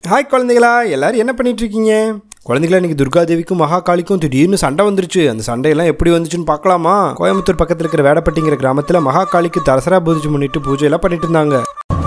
Hi குழந்தைகளா எல்லாரும் என்ன பண்ணிட்டு இருக்கீங்க குழந்தைகளா இன்னைக்கு துர்காதேவிக்கும் மகாகாளிக்கும் திடீர்னு சண்டை வந்துருச்சு அந்த சண்டையெல்லாம் எப்படி வந்துச்சுன்னு பார்க்கலாமா கோயம்புத்தூர் பக்கத்தில் இருக்கிற வேடப்பட்டிங்கிற கிராமத்தில் மகாகாளிக்கு தசரா பூஜை முன்னிட்டு பூஜை எல்லாம் பண்ணிட்டு இருந்தாங்க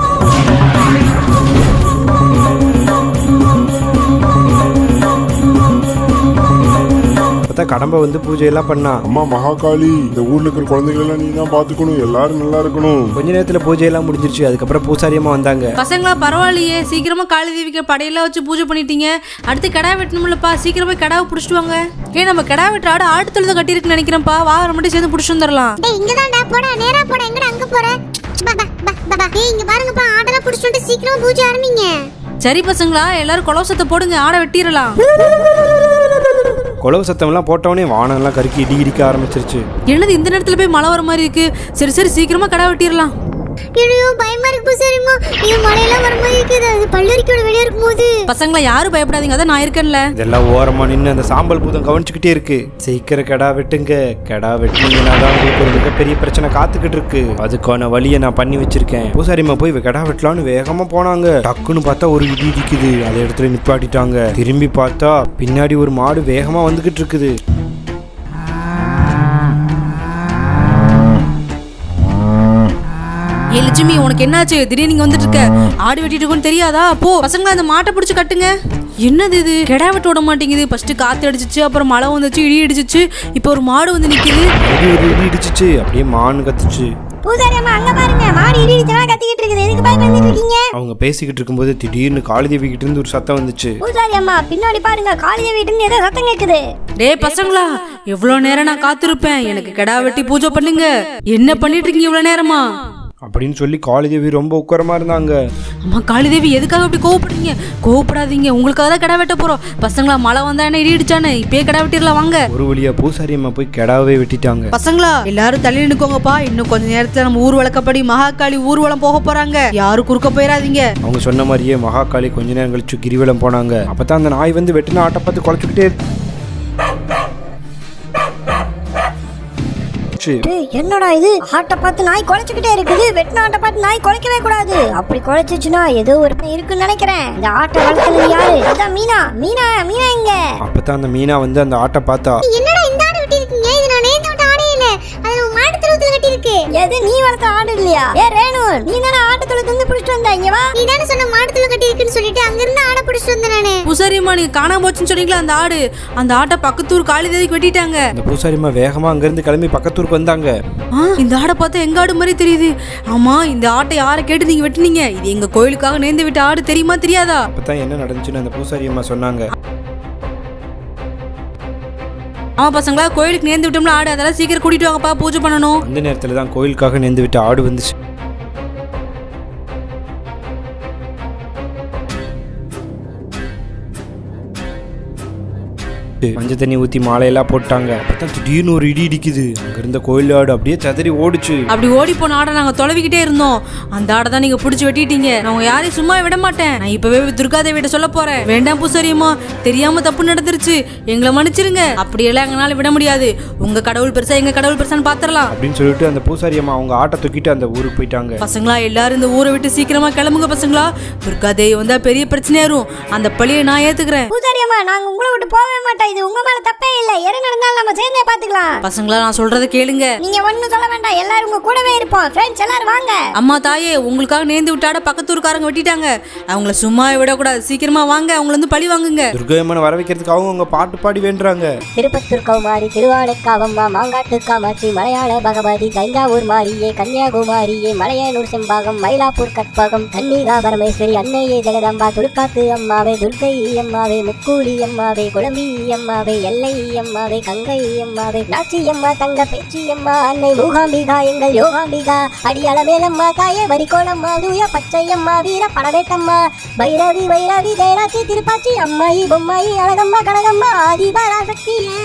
பார்த்தா கடம்பை வந்து பூஜையெல்லாம் பண்ணா அம்மா மகாகாளி இந்த ஊர்ல இருக்கிற குழந்தைகள் எல்லாம் நீ தான் பாத்துக்கணும் எல்லாரும் நல்லா இருக்கணும் கொஞ்ச நேரத்தில் பூஜையெல்லாம் முடிஞ்சிருச்சு அதுக்கப்புறம் பூசாரியம்மா வந்தாங்க பசங்களா பரவாயில்லையே சீக்கிரமா காளி தேவிக்கு படையெல்லாம் வச்சு பூஜை பண்ணிட்டீங்க அடுத்து கடா வெட்டணும்லப்பா சீக்கிரமா கடாவை பிடிச்சிட்டு வாங்க ஏன் நம்ம கடா வெட்டுற ஆடு ஆடு தொழுத கட்டியிருக்குன்னு நினைக்கிறேன்ப்பா வாரம் மட்டும் சேர்ந்து பிடிச்சிட்டு வந்துடலாம் டேய் இங்க தான்டா போடா நேரா போடா எங்கடா அங்க போற பா பா பா பா, பா டேய் இங்க பாருங்கப்பா ஆடெல்லாம் புடிச்சிட்டு சீக்கிரமா பூஜை ஆரம்பிங்க சரி பசங்களா எல்லாரும் கொலவசத்தை போடுங்க ஆடை வெட்டிடலாம் குலவு சத்தம்லாம் போட்டவொடனே வானம்லாம் கருக்கி இடி இடிக்க ஆரம்பிச்சிருச்சு என்னது இந்த நேரத்துல போய் மழை வர மாதிரி இருக்கு சரி சரி சீக்கிரமா கடா வெட்டிடலாம் ஐயோ பயமா இருக்கு பூசாரிமா ஐயோ மழையெல்லாம் வர மாதிரி இருக்குது அது பல்லரிக்கோட வெளியே இருக்கும்போது பசங்களா யாரும் பயப்படாதீங்க அதான் நான் இருக்கேன்ல இதெல்லாம் ஓரமா நின்று அந்த சாம்பல் பூதம் கவனிச்சுக்கிட்டே இருக்கு சீக்கிரம் கெடா வெட்டுங்க கெடா வெட்டினீங்கன்னா தான் உங்களுக்கு ஒரு மிகப்பெரிய பிரச்சனை காத்துக்கிட்டு இருக்கு அதுக்கான வழியை நான் பண்ணி வச்சிருக்கேன் பூசாரிம்மா போய் கெடா வெட்டலான்னு வேகமா போனாங்க டக்குன்னு பார்த்தா ஒரு இடி இடிக்குது அதை இடத்துல நிப்பாட்டிட்டாங்க திரும்பி பார்த்தா பின்னாடி ஒரு மாடு வேகமா வந்துகிட்டு இருக்குது ஏ லட்சுமி உனக்கு என்னாச்சு திடீர்னு நீங்க வந்துட்டு இருக்க ஆடு வெட்டிட்டு இருக்கோன்னு தெரியாதா போ பசங்களா அந்த மாட்டை பிடிச்சு கட்டுங்க என்னது இது கெடா வெட்ட விட மாட்டேங்குது ஃபர்ஸ்ட் காத்து அடிச்சிச்சு அப்புறம் மழை வந்துச்சு இடி அடிச்சிச்சு இப்போ ஒரு மாடு வந்து நிக்குது இடி ஒரு இடி இடிச்சிச்சு அப்படியே மான் கத்துச்சு பூசாரி அம்மா அங்க பாருங்க மாடு இடி இடிச்சனா கத்திக்கிட்டு இருக்குது எதுக்கு பயந்துட்டு இருக்கீங்க அவங்க பேசிக்கிட்டு இருக்கும்போது திடீர்னு காளிதேவி கிட்ட இருந்து ஒரு சத்தம் வந்துச்சு பூசாரி அம்மா பின்னாடி பாருங்க காளிய வீட்டுல இருந்து ஏதோ சத்தம் கேக்குது டேய் பசங்களா எவ்வளவு நேரம் நான் காத்திருப்பேன் எனக்கு கெடா வெட்டி பூஜை பண்ணுங்க என்ன பண்ணிட்டு இருக்கீங்க இவ்வளவு நேரமா அப்படின்னு சொல்லி காளிதேவி ரொம்ப உக்கரமா இருந்தாங்க அம்மா காளிதேவி எதுக்காக இப்படி கோவப்படுறீங்க கோவப்படாதீங்க உங்களுக்காக தான் கடா வெட்ட போறோம் பசங்களா மழை வந்தா என்ன இடி இடிச்சானே இப்பயே கடா வெட்டிடலாம் வாங்க ஒரு வழியா பூசாரி அம்மா போய் கெடாவே வெட்டிட்டாங்க பசங்களா எல்லாரும் தள்ளி நின்னுக்கோங்கப்பா இன்னும் கொஞ்ச நேரத்துல நம்ம ஊர் வழக்கப்படி மகாகாளி ஊர்வலம் போக போறாங்க யாரும் குறுக்க போயிடாதீங்க அவங்க சொன்ன மாதிரியே மகாகாளி கொஞ்ச நேரம் கழிச்சு கிரிவலம் போனாங்க அப்பதான் அந்த நாய் வந்து வெட்டின ஆட்டை பார்த்து குலைச்சுக்கிட்டே இருந்துச்சு. டேய், என்னடா இது ஆட்டை பார்த்து நாய் குலைச்சுக்கிட்டே இருக்குது வெட்டின ஆட்டை பார்த்து நாய் குலைக்கவே கூடாது அப்படி குலைச்சிச்சுன்னா ஏதோ ஒரு இருக்குன்னு நினைக்கிறேன் இந்த ஆட்டை வளர்த்தது யாரு அதான் மீனா மீனா மீனா இங்க அப்பதான் அந்த மீனா வந்து அந்த ஆட்டை பார்த்தா என்னடா இந்த ஆடு வெட்டி இருக்கீங்க இது நான் நேத்து விட்ட ஆடே இல்ல அது நம்ம மாட்டு தொழுத்துல கட்டி இருக்கு எது நீ வளர்த்த ஆடு இல்லையா ஏ ரேணு நீ தானே ஆட்டு தொழுத்துல இருந்து புடிச்சிட்டு வந்த இங்க வா நீ தானே சொன்ன மாட்டு தொழு கட்டி இருக்குன்னு சொல்லிட்டு அங்க இருந்து ஆடை புடிச்சிட்டு வந்தேன் நானு பூசாரியம்மா நீங்க காணாம போச்சுன்னு சொன்னீங்களா அந்த ஆடு அந்த ஆட்டை பக்கத்தூர் காளி தேவிக்கு வெட்டிட்டாங்க அந்த பூசாரிம்மா வேகமா அங்கிருந்து கிளம்பி பக்கத்தூருக்கு வந்தாங்க ஆ, இந்த ஆடை பார்த்தா எங்க ஆடு மாதிரி தெரியுது ஆமா இந்த ஆட்டை யாரை கேட்டு நீங்க வெட்டுனீங்க இது எங்க கோயிலுக்காக நேர்ந்து விட்ட ஆடு தெரியுமா தெரியாதா அப்பதான் என்ன நடந்துச்சுன்னு அந்த பூசாரி அம்மா சொன்னாங்க ஆமா பசங்களா கோயிலுக்கு நேர்ந்து விட்டோம்ல ஆடு அதெல்லாம் சீக்கிரம் கூட்டிட்டு வாங்கப்பா பூஜை பண்ணணும் அந்த நேரத்துல தான் கோயிலுக்காக நேர்ந்து விட்ட ஆடு வந்துச்சு மஞ்சள் தண்ணி ஊத்தி மாலையெல்லாம் போட்டாங்க அப்பதான் திடீர்னு ஒரு இடி இடிக்குது அங்க இருந்த கோயில் ஆடு அப்படியே சதறி ஓடுச்சு அப்படி ஓடி போன ஆடை நாங்க தொலைவிக்கிட்டே இருந்தோம் அந்த ஆடை தான் நீங்க பிடிச்சி வெட்டிட்டீங்க நான் உங்க யாரையும் சும்மா விட மாட்டேன் நான் இப்பவே துர்காதேவிட்ட சொல்ல போறேன் வேண்டாம் பூசாரியம்மா தெரியாம தப்பு நடந்துருச்சு எங்களை மன்னிச்சிருங்க அப்படியெல்லாம் எங்களால விட முடியாது உங்க கடவுள் பெருசா எங்க கடவுள் பெருசான்னு பாத்திரலாம் அப்படின்னு சொல்லிட்டு அந்த பூசாரி அம்மா அவங்க ஆட்டை தூக்கிட்டு அந்த ஊருக்கு போயிட்டாங்க பசங்களா எல்லாரும் இந்த ஊரை விட்டு சீக்கிரமா கிளம்புங்க பசங்களா துர்காதேவி வந்தா பெரிய பிரச்சனையாரும் அந்த பழியை நான் ஏத்துக்கிறேன் பூசாரி அம்மா நாங்க உங்களை விட்டு போகவே மாட்டோம் இது உங்க மேல தப்பே இல்ல எது நடந்தாலும் நம்ம சேர்ந்தே பாத்துக்கலாம் பசங்களா நான் சொல்றத கேளுங்க நீங்க ஒண்ணும் சொல்ல வேண்டாம் எல்லாரும் உங்க கூடவே இருப்போம் ஃப்ரெண்ட்ஸ் எல்லாரும் வாங்க அம்மா தாயே உங்களுக்காக நேர்ந்து விட்டாட பக்கத்தூர்காரங்க வெட்டிட்டாங்க அவங்கள சும்மா விடக்கூடாது சீக்கிரமா வாங்க அவங்கள வந்து பழி வாங்குங்க துர்காயம்மனை வர வைக்கிறதுக்கு அவங்க அவங்க பாட்டு பாடி வேண்டுறாங்க திருப்பத்தூர் கௌமாரி திருவானைக்காவம்மா மாங்காட்டு காமாட்சி மலையாள பகவதி தஞ்சாவூர் மாரியே கன்னியாகுமாரியே மலையனூர் செம்பாகம் மயிலாப்பூர் கற்பகம் கன்னிகா பரமேஸ்வரி அன்னையே ஜெகதம்பா துடுக்காத்து அம்மாவே துர்க்கை அம்மாவே முக்கூலி அம்மாவே குழம்பி அம்மாவே எல்லை அம்மாவே கங்கை அம்மாவே நாச்சி அம்மா தங்க பேச்சி அம்மா அன்னை மூகாம்பிகா எங்கள் யோகாம்பிகா அடியாள மேலம்மா தாயே வரிகோளம்மா தூய பச்சை அம்மா வீர படவேட்டம்மா பைரவி வைரவி ஜெயராச்சி திருப்பாச்சி அம்மாயி பொம்மாயி அழகம்மா கனகம்மா ஆதி பராசக்தியே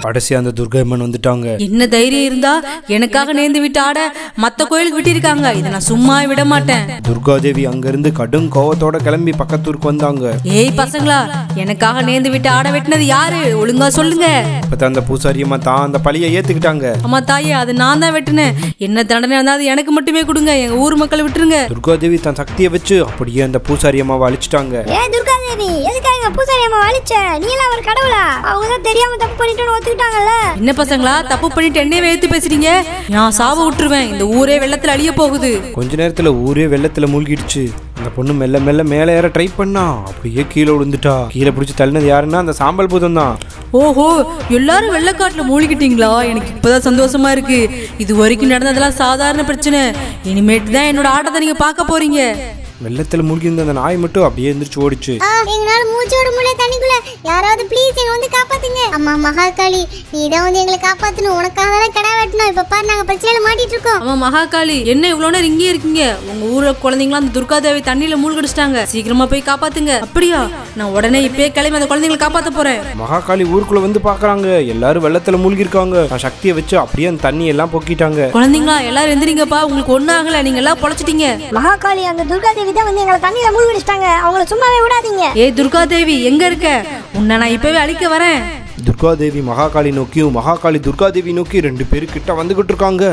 கடைசி அந்த துர்கைம்மன் வந்துட்டாங்க என்ன தைரியம் இருந்தா எனக்காக நேர்ந்து விட்டு ஆட மத்த கோயிலுக்கு விட்டிருக்காங்க இதை நான் சும்மா விட மாட்டேன் துர்காதேவி அங்கிருந்து கடும் கோவத்தோட கிளம்பி பக்கத்தூருக்கு வந்தாங்க ஏய் பசங்களா எனக்காக நேர்ந்து விட்டு ஆட வெட்டினது யாரு ஒழுங்கா சொல்லுங்க அப்பதான் அந்த பூசாரியம்மா தான் அந்த பழியை ஏத்துக்கிட்டாங்க அம்மா தாயே அது நான் தான் வெட்டினேன் என்ன தண்டனை இருந்தாலும் எனக்கு மட்டுமே கொடுங்க எங்க ஊர் மக்களை விட்டுருங்க துர்காதேவி தன் சக்தியை வச்சு அப்படியே அந்த பூசாரி அம்மாவை அழிச்சிட்டாங்க ஏ துர்கா தேவி எதுக்காக எங்க பூசாரி அம்மா அழிச்ச நீ எல்லாம் ஒரு கடவுளா அவங்க தான் தெரியாம தப்பு பண்ணிட்டோன்னு ஒத்துக்கிட்டாங்கல்ல என்ன பசங்களா தப்பு பண்ணிட்டு என்னையே எடுத்து பேசுறீங்க நான் சாவ விட்டுருவேன் இந்த ஊரே வெள்ளத்துல அழிய போகுது கொஞ்ச நேரத்துல ஊரே வெள்ளத்துல மூழ்கிடுச்சு அந்த பொண்ணு மெல்ல மெல்ல மேலே ஏற ட்ரை பண்ணா அப்படியே கீழே விழுந்துட்டா கீழே பிடிச்சி தள்ளினது யாருன்னா அந்த சாம்பல் பூதம் தான் ஓஹோ எல்லாரும் வெள்ளக்காட்டுல மூழ்கிட்டீங்களா எனக்கு இப்பதான் சந்தோஷமா இருக்கு இது வரைக்கும் நடந்ததெல்லாம் சாதாரண பிரச்சனை இனிமேட்டு தான் என்னோட ஆட்டத்தை நீங்க பார்க்க போறீங்க வெள்ளத்துல மூழ்கி இருந்த அந்த நாய் மட்டும் அப்படியே எந்திரிச்சு ஓடிச்சு ஆ, எங்களால மூச்சோட முடியல தண்ணிக்குள்ள யாராவது ப்ளீஸ் எங்க வந்து காப்பாத்துங்க அம்மா மகாகாளி நீ தான் வந்து எங்களை காப்பாத்தணும் உனக்காக தான் கடை வெட்டணும் இப்ப பாரு நாங்க பிரச்சனையில மாட்டிட்டு இருக்கோம் ஆமா மகாகாளி என்ன இவ்வளவு நேரம் இங்கேயே இருக்கீங்க உங்க ஊர்ல குழந்தைங்களாம் அந்த துர்காதேவி தண்ணியில மூழ்கடிச்சிட்டாங்க சீக்கிரமா போய் காப்பாத்துங்க அப்படியா நான் உடனே இப்பயே கிளம்பி அந்த குழந்தைங்களை காப்பாத்த போறேன் மகாகாளி ஊருக்குள்ள வந்து பாக்குறாங்க எல்லாரும் வெள்ளத்துல மூழ்கி இருக்காங்க தன் சக்தியை வச்சு அப்படியே அந்த தண்ணி எல்லாம் பொக்கிட்டாங்க குழந்தைங்களா எல்லாரும் எந்திரிங்கப்பா உங்களுக்கு ஒன்றும் ஆகல நீங்க எல்லாம் பொழைச்சிட்டீங்க மகாகாளி அந்த துர்கா தேவி தான் வந்து எங்களை தண்ணியில மூழ்கடிச்சிட்டாங்க அவங்கள சும்மாவே விடாதீங்க ஏய் துர்காதேவி எங்க இருக்க உன்னை நான் இப்பவே அழிக்க வரேன் துர்காதேவி மகாகாளி நோக்கியும் மகாகாளி துர்காதேவி நோக்கி ரெண்டு பேரு கிட்ட வந்துகிட்டு இருக்காங்க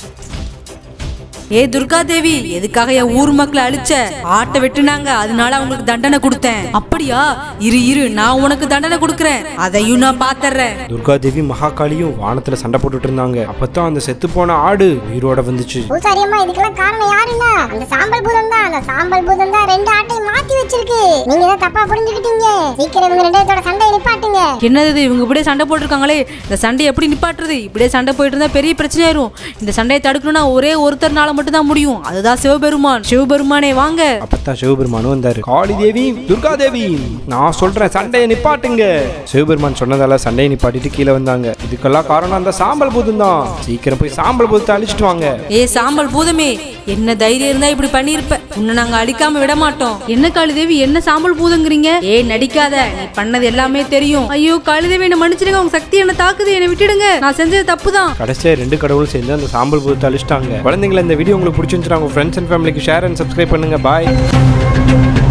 ஏய் துர்காதேவி எதுக்காக என் ஊர் மக்களை அழிச்ச ஆட்டை வெட்டுனாங்க அதனால அவங்களுக்கு தண்டனை கொடுத்தேன் அப்படியா இரு இரு நான் உனக்கு தண்டனை கொடுக்கறேன் அதையும் நான் பாத்துறேன் துர்காதேவி மகாகாளியும் வானத்துல சண்டை போட்டுட்டு இருந்தாங்க அப்பதான் அந்த செத்து போன ஆடு உயிரோட வந்துச்சு பூசாரி அம்மா இதுக்கெல்லாம் காரணம் யாருன்னா அந்த சாம்பல் பூதம் தான் அந்த சாம்பல் பூதம் தான் ரெண்டு ஆட்டையும் மாத்தி வச்சிருக்கு நீங்க தான் தப்பா புரிஞ்சுக்கிட்டீங்க சீக்கிரம் இவங்க ரெண்டு பேர்த்தோட சண்டையை நிப்பாட்டுங்க என்னது இது இவங்க இப்படியே சண்டை போட்டிருக்காங்களே இந்த சண்டையை எப்படி நிப்பாட்டுறது இப்படியே சண்டை போயிட்டு இருந்தா பெரிய பிரச்சனையாயிரும் இந்த சண்டையை தடுக்கணும்னா ஒரே ஒருத்தர்னால மட்டும் தான் முடியும் அதுதான் சிவபெருமான் சிவபெருமானே வாங்க அப்பதான் சிவபெருமானும் வந்தாரு காளி தேவி துர்காதேவி நான் சொல்றேன் சண்டையை நிப்பாட்டுங்க சிவபெருமான் சொன்னதால சண்டையை நிப்பாட்டிட்டு கீழே வந்தாங்க இதுக்கெல்லாம் காரணம் அந்த சாம்பல் பூதம் தான் சீக்கிரம் போய் சாம்பல் பூதத்தை அழிச்சிட்டு வாங்க ஏ சாம்பல் பூதமே என்ன தைரியம் இருந்தா இப்படி பண்ணிருப்ப உன்னை நாங்க அடிக்காம விட மாட்டோம் என்ன காளிதேவி என்ன சாம்பல் பூதங்கிறீங்க ஏ நடிக்காத நீ பண்ணது எல்லாமே தெரியும் ஐயோ காளிதேவி என்ன மன்னிச்சிடுங்க உங்க சக்தி என்ன தாக்குது என்னை விட்டுடுங்க நான் செஞ்சது தப்பு தான் கடைசியா ரெண்டு கடவுளும் சேர்ந்து அந்த சாம்பல் பூதத்தை அழிச்சிட்டாங்க குழந்தைங்கள இந்த வீடியோ உங்களுக்கு பிடிச்சிருந்துச்சுன்னா உங்க ஃப்ரெண்ட்ஸ் அண்ட் ஃபேமிலிக்கு ஷேர் அண்ட் சப்ஸ்கிரைப் பண்ணுங்க பாய்